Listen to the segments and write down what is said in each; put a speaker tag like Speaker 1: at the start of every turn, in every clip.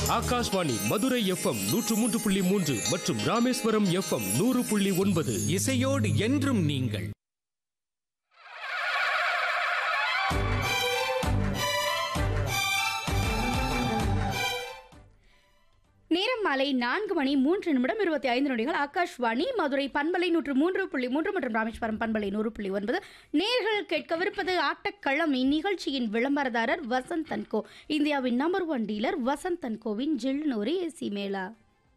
Speaker 1: Akashvani Madurai FM நூற்று மூன்று புள்ளி மூன்று மற்றும் ராமேஸ்வரம் எஃப்எம் நூறு புள்ளி ஒன்பது
Speaker 2: இசையோடு என்றும் நீங்கள்
Speaker 3: நேரம் மாலை நான்கு மணி மூன்று நிமிடம் இருபத்தி ஐந்து நொடிகள் ஆகாஷ்வாணி மதுரை பண்பலை நூற்று மூன்று புள்ளி மூன்று மற்றும் ராமேஸ்வரம் பண்பலை நூறு புள்ளி ஒன்பது நேர்கள் கேட்கவிருப்பது ஆட்டக்களம் இந்நிகழ்ச்சியின் விளம்பரதாரர் வசந்த் தன்கோ இந்தியாவின் நம்பர் ஒன் டீலர் வசந்த் தன்கோவின் ஜில்நூரி ஏசி மேளா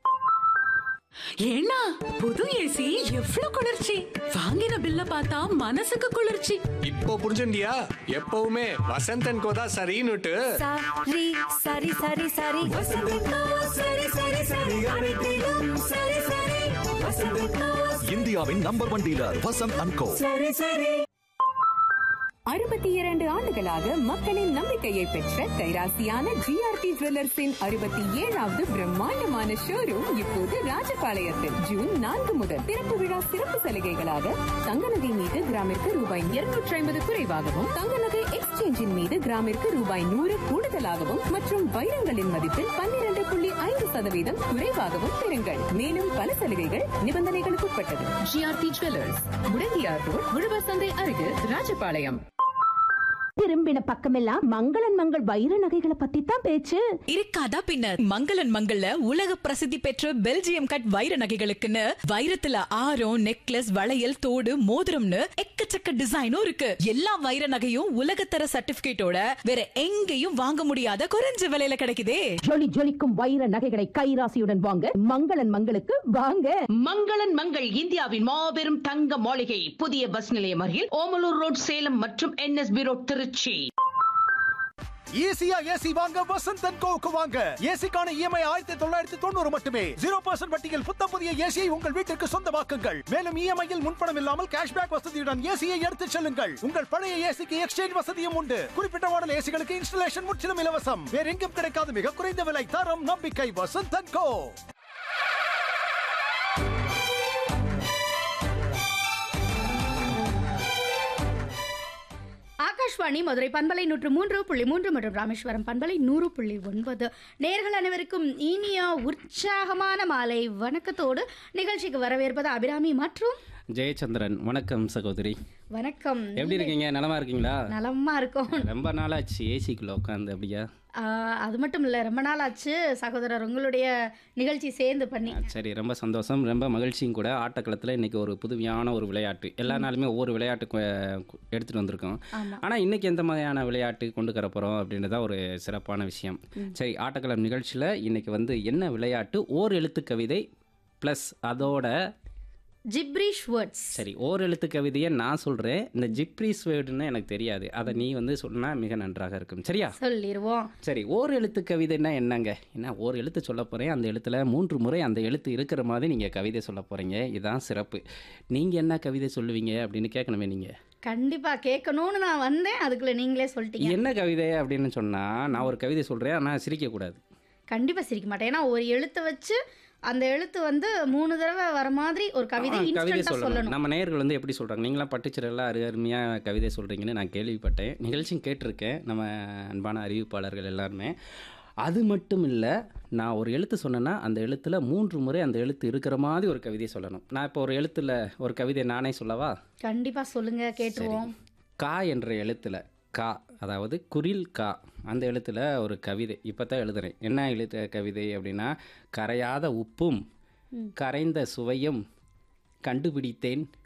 Speaker 4: ஏன்னா புது ஏசி எவ்வளவு குளிர்ச்சி வாங்கின பில்ல பார்த்தா மனசுக்கு குளிர்ச்சி
Speaker 5: இப்போ புரிஞ்சுண்டியா எப்பவுமே வசந்தன் கோதா சரின்னுட்டு
Speaker 6: சரி சரி சரி சரி வசந்தக்கா சரி சரி சரி அனைத்திலும் சரி சரி வசந்தக்கா
Speaker 7: இந்தியாவின் number one dealer Vasanth and Co
Speaker 6: சரி சரி
Speaker 8: அறுபத்தி இரண்டு ஆண்டுகளாக மக்களின் நம்பிக்கையை பெற்ற கைராசியான ஜிஆர்டி ஜுவல்லர்ஸின் அறுபத்தி ஏழாவது பிரம்மாண்டமான ஷோரூம் இப்போது ராஜபாளையத்தில் ஜூன் நான்கு முதல் திறப்பு விழா சிறப்பு சலுகைகளாக தங்க நகை மீது கிராமிற்கு ரூபாய் இருநூற்றி ஐம்பது குறைவாகவும் தங்க நகை எக்ஸ்சேஞ்சின் மீது கிராமிற்கு ரூபாய் நூறு கூடுதலாகவும் மற்றும் வைரங்களின் மதிப்பில் பன்னிரண்டு புள்ளி ஐந்து சதவீதம் குறைவாகவும் பெறுங்கள் மேலும் பல சலுகைகள் நிபந்தனைகளுக்கு உட்பட்டது ஜிஆர்டி ஜுவல்லர்ஸ் முடங்கியார் ரோட் உழவர் சந்தை அருகே ராஜபாளையம்
Speaker 9: திரும்பின பக்கமெல்லாம் மங்களன் மங்கள் வைர நகைகளை பத்தி தான் பேச்சு
Speaker 4: இருக்காதா பின்ன மங்களன் மங்கள்ல உலக பிரசித்தி பெற்ற பெல்ஜியம் கட் வைர நகைகளுக்குன்னு வைரத்துல ஆரம் நெக்லஸ் வளையல் தோடு மோதிரம்னு எக்கச்சக்க டிசைனும் இருக்கு எல்லா வைர நகையும் உலகத்தர சர்டிபிகேட்டோட வேற எங்கேயும் வாங்க முடியாத குறைஞ்ச விலையில கிடைக்குதே
Speaker 9: ஜொலி ஜொலிக்கும் வைர நகைகளை கைராசியுடன் வாங்க மங்களன் மங்களுக்கு வாங்க
Speaker 10: மங்களன் மங்கள் இந்தியாவின் மாபெரும் தங்க மாளிகை புதிய பஸ் நிலையம் அருகில் ஓமலூர் ரோட் சேலம் மற்றும் என்எஸ்பி ரோட் திருச்சி
Speaker 7: ஈஸியா ஏசி வாங்க வசந்த் அண்ட் கோவுக்கு வாங்க ஏசிக்கான இஎம்ஐ ஆயிரத்தி தொள்ளாயிரத்தி தொண்ணூறு மட்டுமே ஜீரோ பர்சன்ட் வட்டியில் புத்தம் புதிய ஏசியை உங்கள் வீட்டிற்கு சொந்தமாக்குங்கள் மேலும் இஎம்ஐயில் முன்பணம் இல்லாமல் கேஷ்பேக் வசதியுடன் ஏசியை எடுத்துச் செல்லுங்கள் உங்கள் பழைய ஏசிக்கு எக்ஸ்சேஞ்ச் வசதியும் உண்டு குறிப்பிட்ட மாடல் ஏசிகளுக்கு இன்ஸ்டலேஷன் முற்றிலும் இலவசம் வேற எங்கும் கிடைக்காத மிக குறைந்த விலை தரம் நம்பிக்கை வசந்த் அண்ட் கோ
Speaker 3: ஆகாஷ்வாணி மதுரை பண்பலை நூற்று மூன்று புள்ளி மூன்று மற்றும் ராமேஸ்வரம் பண்பலை நூறு புள்ளி ஒன்பது நேர்கள் அனைவருக்கும் இனிய உற்சாகமான மாலை வணக்கத்தோடு நிகழ்ச்சிக்கு வரவேற்பது அபிராமி மற்றும்
Speaker 11: ஜெயச்சந்திரன் வணக்கம் சகோதரி
Speaker 3: வணக்கம்
Speaker 11: எப்படி இருக்கீங்க நலமா இருக்கீங்களா
Speaker 3: நலமா இருக்கும்
Speaker 11: ரொம்ப நாளாச்சு ஏசிக்குள்ள உட்காந்து அப்படியா
Speaker 3: ஆஹ், அது மட்டும் இல்லை ரொம்ப நாள் ஆச்சு சகோதரர் உங்களுடைய நிகழ்ச்சி சேர்ந்து பண்ணி
Speaker 11: சரி ரொம்ப சந்தோஷம் ரொம்ப மகிழ்ச்சியும் கூட ஆட்டக்களத்தில் இன்னைக்கு ஒரு புதுமையான ஒரு விளையாட்டு எல்லா நாளுமே ஒவ்வொரு விளையாட்டு கு- கு- எடுத்துட்டு வந்திருக்கோம்
Speaker 3: ஆமா.
Speaker 11: ஆனால் இன்னைக்கு எந்த மாதிரியான விளையாட்டு கொண்டு வர போகிறோம் அப்படின்றதா ஒரு சிறப்பான விஷயம் சரி ஆட்டக்களம் நிகழ்ச்சியில் இன்னைக்கு வந்து என்ன விளையாட்டு ஓர் எழுத்து கவிதை ப்ளஸ் அதோட
Speaker 3: ஜிப்ரிஷ் வேர்ட்ஸ்
Speaker 11: சரி ஓர் எழுத்து கவிதையை நான் சொல்கிறேன் இந்த ஜிப்ரீஸ் வேர்டுன்னு எனக்கு தெரியாது அதை நீ வந்து சொன்னா மிக நன்றாக இருக்கும் சரியா
Speaker 3: சொல்லிடுவோம்
Speaker 11: சரி ஓர் எழுத்து கவிதைன்னா என்னங்க என்ன ஓர் எழுத்து சொல்ல போகிறேன் அந்த எழுத்தில் மூன்று முறை அந்த எழுத்து இருக்கிற மாதிரி நீங்கள் கவிதை சொல்ல போகிறீங்க இதுதான் சிறப்பு நீங்கள் என்ன கவிதை சொல்லுவீங்க அப்படின்னு கேட்கணுமே நீங்கள்
Speaker 3: கண்டிப்பா கேட்கணும்னு நான் வந்தேன் அதுக்குள்ள நீங்களே சொல்லிட்டீங்க
Speaker 11: என்ன கவிதை அப்படின்னு சொன்னால் நான் ஒரு கவிதை சொல்கிறேன் ஆனால் சிரிக்கக்கூடாது
Speaker 3: கண்டிப்பா சிரிக்க மாட்டேன் ஏன்னா ஒரு எழுத்தை வச்சு அந்த எழுத்து வந்து மூணு தடவை வர மாதிரி ஒரு கவிதை
Speaker 11: ஆ, கவிதை
Speaker 3: இன்ஸ்டன்டா
Speaker 11: சொல்லணும்
Speaker 3: சொல்லணும்
Speaker 11: நம்ம நேயர்கள் வந்து எப்படி சொல்கிறாங்க நீங்களாம் பட்டுச்சிரெல்லாம் அரு அருமையாக கவிதை சொல்கிறீங்கன்னு நான் கேள்விப்பட்டேன் நிகழ்ச்சியும் கேட்டிருக்கேன் நம்ம அன்பான அறிவிப்பாளர்கள் எல்லாருமே அது மட்டும் இல்லை நான் ஒரு எழுத்து சொன்னேன்னா அந்த எழுத்தில் மூன்று முறை அந்த எழுத்து இருக்கிற மாதிரி ஒரு கவிதை சொல்லணும் நான் இப்போ ஒரு எழுத்தில் ஒரு கவிதை நானே சொல்லவா
Speaker 3: கண்டிப்பா சொல்லுங்க கேட்டுருவோம்
Speaker 11: கா என்ற எழுத்தில் கா அதாவது குரில் கா அந்த எழுத்தில் ஒரு கவிதை இப்போ தான் எழுதுறேன் என்ன எழுத்த கவிதை அப்படின்னா கரையாத உப்பும் கரைந்த சுவையும் கண்டுபிடித்தேன்